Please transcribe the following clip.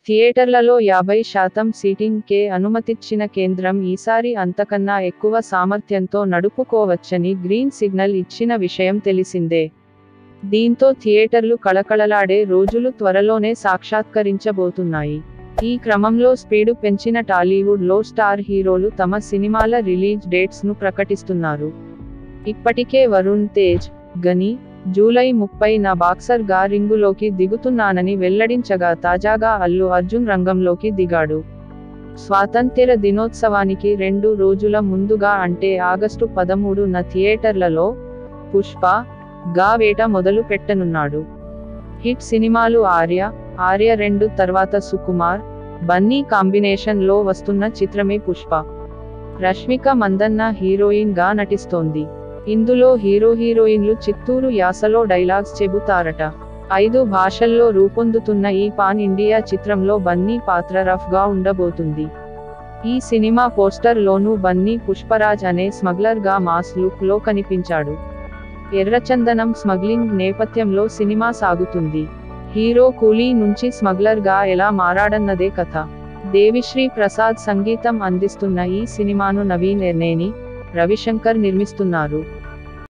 థియేటర్లలో యాభై శాతం సీటింగ్ కే అనుమతిచ్చిన కేంద్రం ఈసారి అంతకన్నా ఎక్కువ సామర్థ్యంతో నడుపుకోవచ్చని గ్రీన్ సిగ్నల్ ఇచ్చిన విషయం తెలిసిందే దీంతో థియేటర్లు కళకళలాడే రోజులు త్వరలోనే సాక్షాత్కరించబోతున్నాయి ఈ క్రమంలో స్పీడు పెంచిన టాలీవుడ్ లో స్టార్ హీరోలు తమ సినిమాల రిలీజ్ డేట్స్ ను ప్రకటిస్తున్నారు ఇప్పటికే వరుణ్ తేజ్ గని జూలై ముప్పై నా బాక్సర్ గా రింగులోకి దిగుతున్నానని వెల్లడించగా తాజాగా అల్లు అర్జున్ రంగంలోకి దిగాడు స్వాతంత్ర్య దినోత్సవానికి రెండు రోజుల ముందుగా అంటే ఆగస్టు పదమూడున థియేటర్లలో పుష్ప గా వేట మొదలు పెట్టనున్నాడు హిట్ సినిమాలు ఆర్య ఆర్య రెండు తర్వాత సుకుమార్ బన్నీ కాంబినేషన్ లో వస్తున్న చిత్రమే పుష్ప రష్మిక మందన్న హీరోయిన్ గా నటిస్తోంది ఇందులో హీరో హీరోయిన్లు చిత్తూరు యాసలో డైలాగ్స్ చెబుతారట ఐదు భాషల్లో రూపొందుతున్న ఈ పాన్ ఇండియా చిత్రంలో బన్నీ పాత్ర రఫ్ గా ఉండబోతుంది ఈ సినిమా పోస్టర్ లోనూ బన్నీ పుష్పరాజ్ అనే స్మగ్లర్ గా మాస్ లుక్ లో కనిపించాడు ఎర్రచందనం స్మగ్లింగ్ నేపథ్యంలో సినిమా సాగుతుంది హీరో కూలీ నుంచి స్మగ్లర్ గా ఎలా మారాడన్నదే కథ దేవిశ్రీ ప్రసాద్ సంగీతం అందిస్తున్న ఈ సినిమాను నవీన్ ఎర్నేని రవిశంకర్ నిర్మిస్తున్నారు